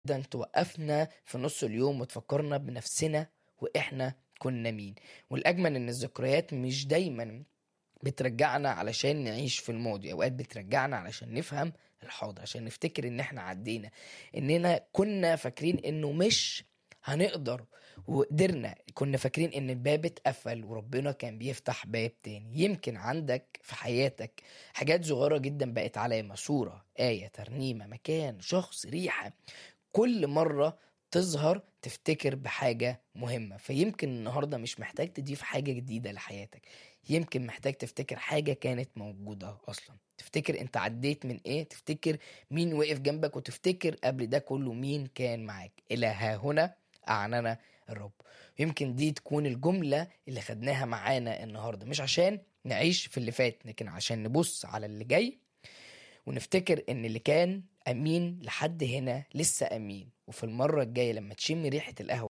جدا توقفنا في نص اليوم وتفكرنا بنفسنا واحنا كنا مين والاجمل ان الذكريات مش دايما بترجعنا علشان نعيش في الماضي اوقات بترجعنا علشان نفهم الحاضر عشان نفتكر ان احنا عدينا اننا كنا فاكرين انه مش هنقدر وقدرنا كنا فاكرين ان الباب اتقفل وربنا كان بيفتح باب تاني يمكن عندك في حياتك حاجات صغيرة جدا بقت علامة صورة آية ترنيمة مكان شخص ريحة كل مرة تظهر تفتكر بحاجة مهمة فيمكن النهاردة مش محتاج تضيف حاجة جديدة لحياتك يمكن محتاج تفتكر حاجة كانت موجودة أصلا تفتكر انت عديت من ايه تفتكر مين وقف جنبك وتفتكر قبل ده كله مين كان معاك إلى ها هنا أعننا الرب يمكن دي تكون الجملة اللي خدناها معانا النهاردة مش عشان نعيش في اللي فات لكن عشان نبص على اللي جاي ونفتكر ان اللي كان امين لحد هنا لسه امين وفي المرة الجاية لما تشم ريحة القهوة